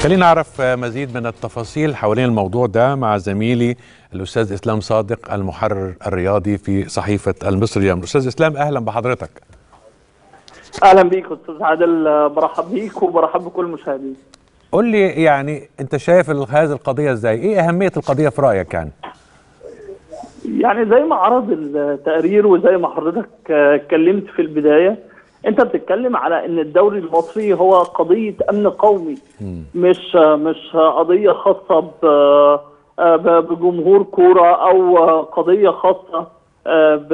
خلينا نعرف مزيد من التفاصيل حوالين الموضوع ده مع زميلي الاستاذ اسلام صادق المحرر الرياضي في صحيفه المصري اليوم استاذ اسلام اهلا بحضرتك اهلا بيك استاذ عادل برحب بيك وبرحب بكل المشاهدين قول لي يعني انت شايف هذه القضيه ازاي ايه اهميه القضيه في رايك يعني يعني زي ما عرض التقرير وزي ما حضرتك اتكلمت في البدايه انت بتتكلم على ان الدوري المصري هو قضيه امن قومي مش مش قضيه خاصه بجمهور كوره او قضيه خاصه ب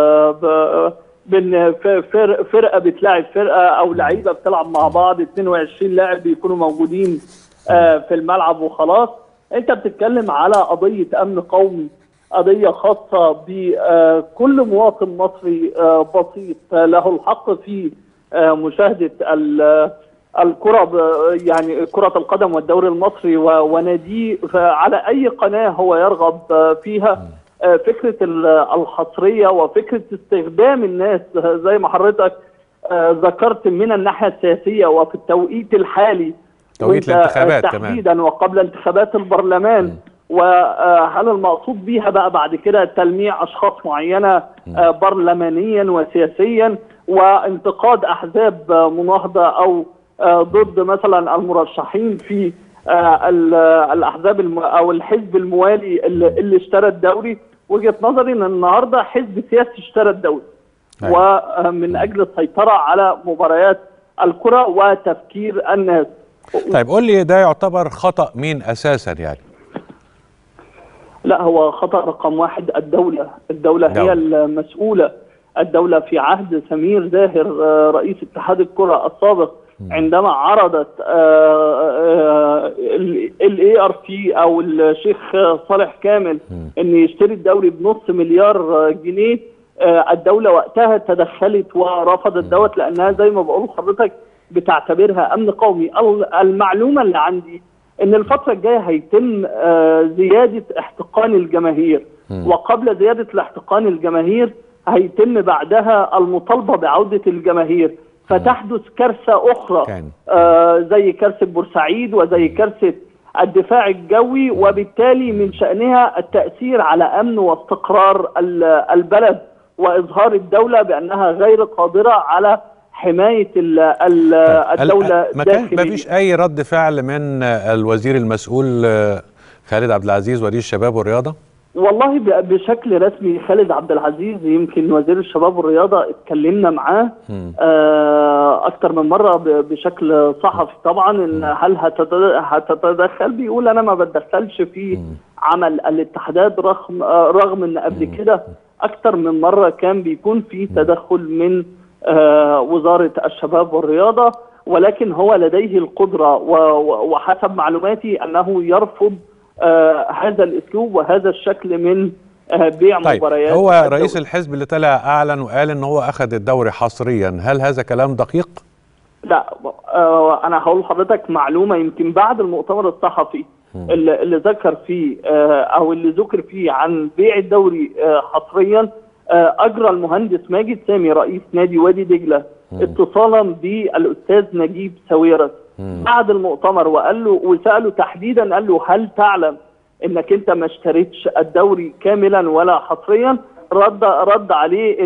بين فرقه بتلاعب فرقه او لعيبه بتلعب مع بعض 22 لاعب بيكونوا موجودين في الملعب وخلاص انت بتتكلم على قضيه امن قومي قضيه خاصه بكل مواطن مصري بسيط له الحق في مشاهده الكره يعني كره القدم والدوري المصري وناديه على اي قناه هو يرغب فيها فكره الحصريه وفكره استخدام الناس زي ما حضرتك ذكرت من الناحيه السياسيه وفي التوقيت الحالي توقيت الانتخابات تحديدا كمان. وقبل انتخابات البرلمان م. وهل المقصود بيها بقى بعد كده تلميع اشخاص معينه م. برلمانيا وسياسيا وانتقاد احزاب مناهضه او ضد مثلا المرشحين في الاحزاب او الحزب الموالي اللي اشترى الدوري وجهه نظري ان النهارده حزب سياسي اشترى الدوري ومن اجل السيطره على مباريات الكره وتفكير الناس طيب قول لي ده يعتبر خطا مين اساسا يعني لا هو خطا رقم واحد الدوله الدوله هي المسؤوله الدوله في عهد سمير زاهر رئيس اتحاد الكره السابق عندما عرضت الاي ار سي او الشيخ صالح كامل ان يشتري الدوري بنص مليار جنيه الدوله وقتها تدخلت ورفضت دوت لانها زي ما بقول لحضرتك بتعتبرها امن قومي المعلومه اللي عندي ان الفتره الجايه هيتم زياده احتقان الجماهير وقبل زياده الاحتقان الجماهير هيتم بعدها المطالبه بعوده الجماهير فتحدث كارثه اخرى آه زي كارثه بورسعيد وزي كارثه الدفاع الجوي وبالتالي من شانها التاثير على امن واستقرار البلد واظهار الدوله بانها غير قادره على حمايه الدوله ما كان ما فيش اي رد فعل من الوزير المسؤول خالد عبد العزيز وزير الشباب والرياضه والله بشكل رسمي خالد عبد العزيز يمكن وزير الشباب والرياضه اتكلمنا معاه اكتر من مره بشكل صحفي طبعا ان هل هتتدخل بيقول انا ما بتدخلش في عمل الاتحادات رغم رغم ان قبل كده اكتر من مره كان بيكون في تدخل من وزاره الشباب والرياضه ولكن هو لديه القدره وحسب معلوماتي انه يرفض آه هذا الاسلوب وهذا الشكل من آه بيع طيب مباريات هو الدوري. رئيس الحزب اللي طلع اعلن وقال ان هو اخذ الدوري حصريا هل هذا كلام دقيق لا آه انا هقول لحضرتك معلومه يمكن بعد المؤتمر الصحفي اللي, اللي ذكر فيه آه او اللي ذكر فيه عن بيع الدوري آه حصريا آه اجرى المهندس ماجد سامي رئيس نادي وادي دجله اتصالا بالاستاذ نجيب ساويرس بعد المؤتمر وقال له وساله تحديدا قال له هل تعلم انك انت ما اشتريتش الدوري كاملا ولا حصريا رد رد عليه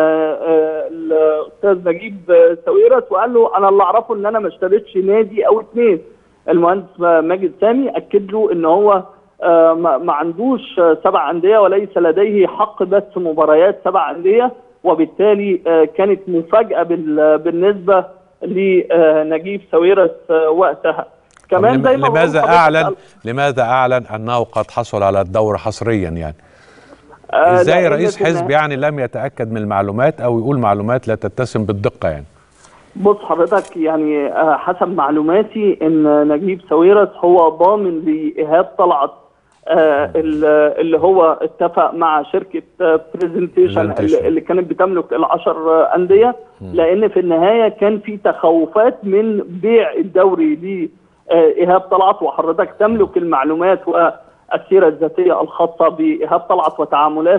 الاستاذ نجيب ساويرس وقال له انا اللي اعرفه ان انا ما اشتريتش نادي او اثنين المهندس ماجد سامي اكد له ان هو ما عندوش سبع انديه وليس لديه حق بث مباريات سبع انديه وبالتالي كانت مفاجاه بالنسبه لنجيب ساويرس وقتها كمان زي ما لماذا اعلن لماذا اعلن انه قد حصل على الدور حصريا يعني آه ازاي رئيس حزب يعني لم يتاكد من المعلومات او يقول معلومات لا تتسم بالدقه يعني بص حضرتك يعني حسب معلوماتي ان نجيب ساويرس هو ضامن لايهاب طلعت آه اللي هو اتفق مع شركه برزنتيشن اللي كانت بتملك العشر انديه لان في النهايه كان في تخوفات من بيع الدوري لايهاب طلعت وحضرتك تملك المعلومات والسيره الذاتيه الخاصه بايهاب طلعت وتعاملاته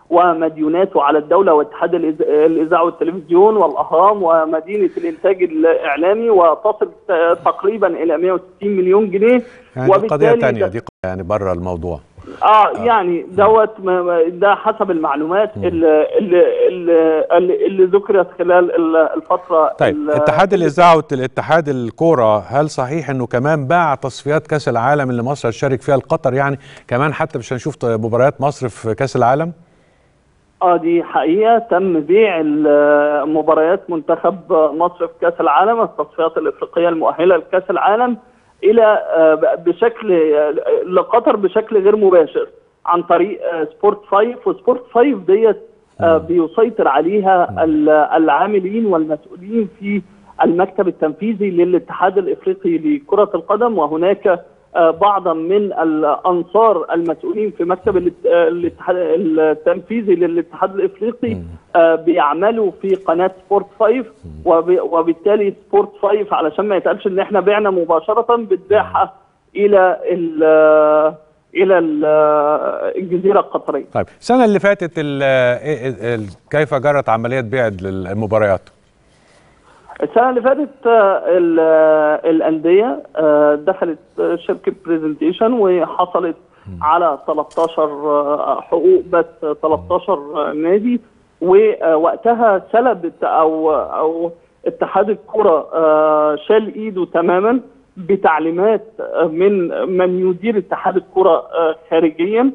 ومديوناته على الدوله واتحاد الاذاعه والتلفزيون والاهرام ومدينه الانتاج الاعلامي وتصل تقريبا الى 160 مليون جنيه يعني دي قضيه ثانيه دي يعني بره الموضوع اه يعني دوت ده حسب المعلومات اللي اللي اللي, اللي ذكرت خلال الفتره طيب اتحاد الاذاعه والاتحاد الكوره هل صحيح انه كمان باع تصفيات كاس العالم اللي مصر هتشارك فيها القطر يعني كمان حتى مش هنشوف مباريات مصر في كاس العالم؟ اه دي حقيقه تم بيع مباريات منتخب مصر في كاس العالم التصفيات الافريقيه المؤهله لكاس العالم الى بشكل لقطر بشكل غير مباشر عن طريق سبورت 5 وسبورت 5 ديت بيسيطر عليها العاملين والمسؤولين في المكتب التنفيذي للاتحاد الافريقي لكره القدم وهناك بعضا من الانصار المسؤولين في مكتب الاتحاد التنفيذي للاتحاد الافريقي بيعملوا في قناه سبورت 5 وبالتالي سبورت 5 علشان ما يتقالش ان احنا بعنا مباشره بتبيعها الى ال الى الجزيره القطريه. طيب السنه اللي فاتت ال ال كيف جرت عمليه بيع المباريات؟ السنه اللي فاتت الانديه دخلت شركه برزنتيشن وحصلت على 13 حقوق بس 13 نادي ووقتها سلبت او او اتحاد الكره شال ايده تماما بتعليمات من من يدير اتحاد الكره خارجيا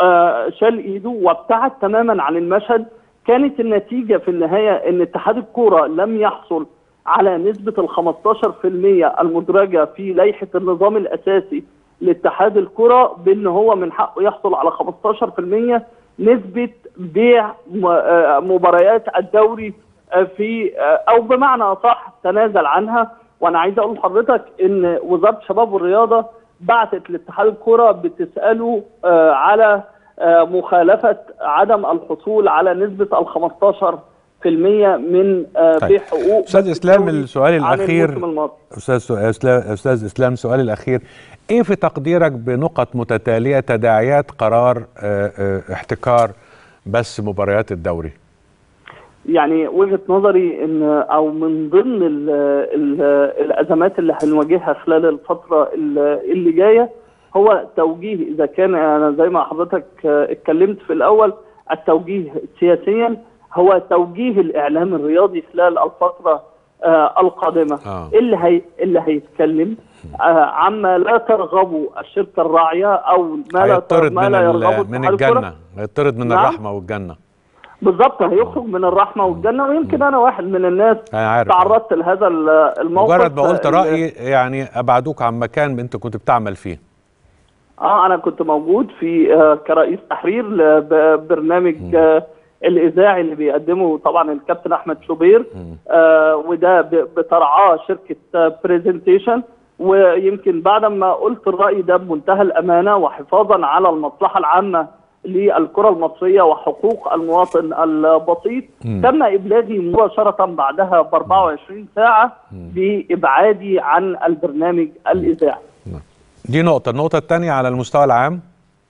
شال ايده وابتعد تماما عن المشهد كانت النتيجه في النهايه ان اتحاد الكوره لم يحصل على نسبة ال 15% المدرجة في لائحة النظام الأساسي لاتحاد الكرة بأن هو من حقه يحصل على 15% نسبة بيع مباريات الدوري في أو بمعنى أصح تنازل عنها وأنا عايز أقول لحضرتك إن وزارة الشباب والرياضة بعتت لاتحاد الكرة بتسأله على مخالفة عدم الحصول على نسبة ال 15 في المية من بيع حقوق استاذ اسلام السؤال الاخير استاذ استاذ اسلام السؤال الاخير ايه في تقديرك بنقط متتاليه تداعيات قرار احتكار بس مباريات الدوري يعني وجهه نظري ان او من ضمن ال ال الازمات اللي هنواجهها خلال الفتره اللي جايه هو توجيه اذا كان انا زي ما حضرتك اتكلمت في الاول التوجيه سياسيا هو توجيه الاعلام الرياضي خلال الفتره آه القادمه آه. اللي هي اللي هيتكلم آه عما لا ترغبه الشركه الراعيه او ما لا هيطرد ما من, لا ال- يرغبه من اتحاد الكرة. الجنه هيطرد من نعم. الرحمه والجنه بالظبط هيخرج من الرحمه والجنه ويمكن انا واحد من الناس انا عارف تعرضت لهذا ال- الموقف مجرد ما قلت ال- رايي يعني ابعدوك عن مكان انت كنت بتعمل فيه اه انا كنت موجود في آه كرئيس تحرير لبرنامج آه الاذاعي اللي بيقدمه طبعا الكابتن احمد شوبير آه وده ب- بترعاه شركه برزنتيشن ويمكن بعد ما قلت الراي ده بمنتهى الامانه وحفاظا على المصلحه العامه للكره المصريه وحقوق المواطن البسيط مم. تم ابلاغي مباشره بعدها ب 24 ساعه بابعادي عن البرنامج الاذاعي دي نقطه النقطه الثانيه على المستوى العام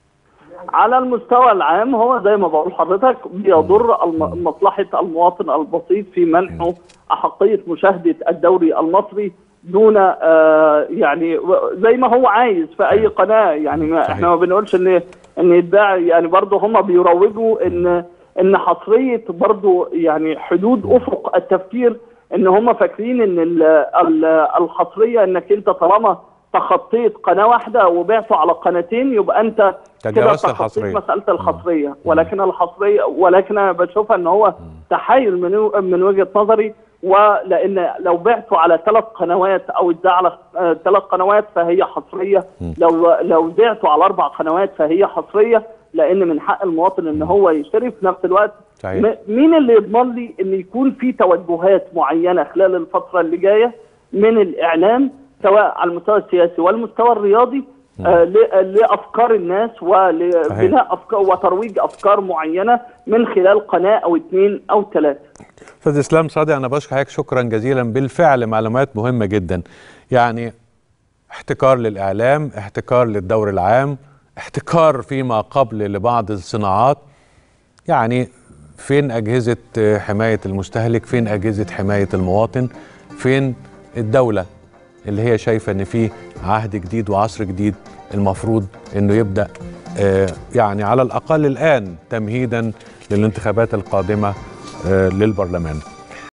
على المستوى العام هو زي ما بقول حضرتك بيضر الم- مصلحة المواطن البسيط في منحه أحقية مشاهدة الدوري المصري دون آه يعني و- زي ما هو عايز في أي قناة يعني ما صحيح. احنا ما بنقولش إن إن يتباع يعني برضه هم بيروجوا إن إن حصرية برضه يعني حدود أفق التفكير إن هم فاكرين إن ال- ال- الحصرية إنك أنت طالما تخطيت قناة واحدة وبعته على قناتين يبقى أنت تجاوزت كده تخطيت الحصرية. مساله الحصريه ولكن الحصريه ولكن انا بشوفها ان هو تحايل من و- من وجهه نظري ولان لو بعته على ثلاث قنوات او اتذاع على ثلاث قنوات فهي حصريه لو لو ذعته على اربع قنوات فهي حصريه لان من حق المواطن ان هو يشتري في نفس الوقت صحيح. م- مين اللي يضمن لي ان يكون في توجهات معينه خلال الفتره اللي جايه من الاعلام سواء على المستوى السياسي والمستوى الرياضي آه ل- لافكار الناس ولبناء افكار وترويج افكار معينه من خلال قناه او اثنين او ثلاثه استاذ اسلام صادق انا بشكر حضرتك شكرا جزيلا بالفعل معلومات مهمه جدا يعني احتكار للاعلام احتكار للدور العام احتكار فيما قبل لبعض الصناعات يعني فين اجهزه حمايه المستهلك فين اجهزه حمايه المواطن فين الدوله اللي هي شايفه ان في عهد جديد وعصر جديد المفروض انه يبدا يعني على الاقل الان تمهيدا للانتخابات القادمه للبرلمان